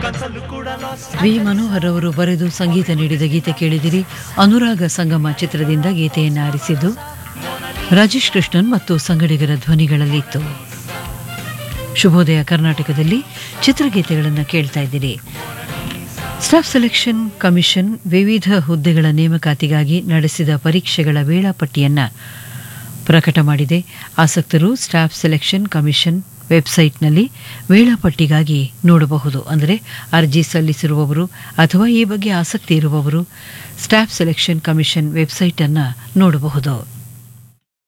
V Manohar ಅವರು ಬರೆದು ಸಂಗೀತ ನೀಡಿದ ಗೀತೆ ಕೇಳಿದಿರಿ ಅನುರಾಗ ಸಂಗಮ ಚಿತ್ರದಿಂದ ಗೀತೆಯನ್ನು ಆರಿಸಿದ್ದು ರಾಜೇಶ್ ಕೃಷ್ಣನ್ ಮತ್ತು ಸಂಗಡಿಗರ ಧ್ವನಿಗಳಲ್ಲಿತ್ತು ಶುಭೋದಯ ಕರ್ನಾಟಕದಲ್ಲಿ ಚಿತ್ರಗೀತೆಗಳನ್ನು ಕೇಳ್ತಾ ಇದ್ದೀರಿ ಸ್ಟಾಫ್ ಸೆಲೆಕ್ಷನ್ ಕಮಿಷನ್ ವಿವಿಧ ಹುದ್ದೆಗಳ ನೇಮಕಾತಿಗಾಗಿ ನಡೆಸಿದ ಪರೀಕ್ಷೆಗಳ ವೇಳಾಪಟ್ಟಿಯನ್ನು ಪ್ರಕಟ ಮಾಡಿದೆ ಆಸಕ್ತರು ಸ್ಟಾಫ್ ಸೆಲೆಕ್ಷನ್ ಕಮಿಷನ್ ವೆಬ್ಸೈಟ್ನಲ್ಲಿ ವೇಳಾಪಟ್ಟಿಗಾಗಿ ನೋಡಬಹುದು ಅಂದರೆ ಅರ್ಜಿ ಸಲ್ಲಿಸಿರುವವರು ಅಥವಾ ಈ ಬಗ್ಗೆ ಆಸಕ್ತಿ ಇರುವವರು ಸ್ಟಾಫ್ ಸೆಲೆಕ್ಷನ್ ಕಮಿಷನ್ ವೆಬ್ಸೈಟನ್ನು ನೋಡಬಹುದು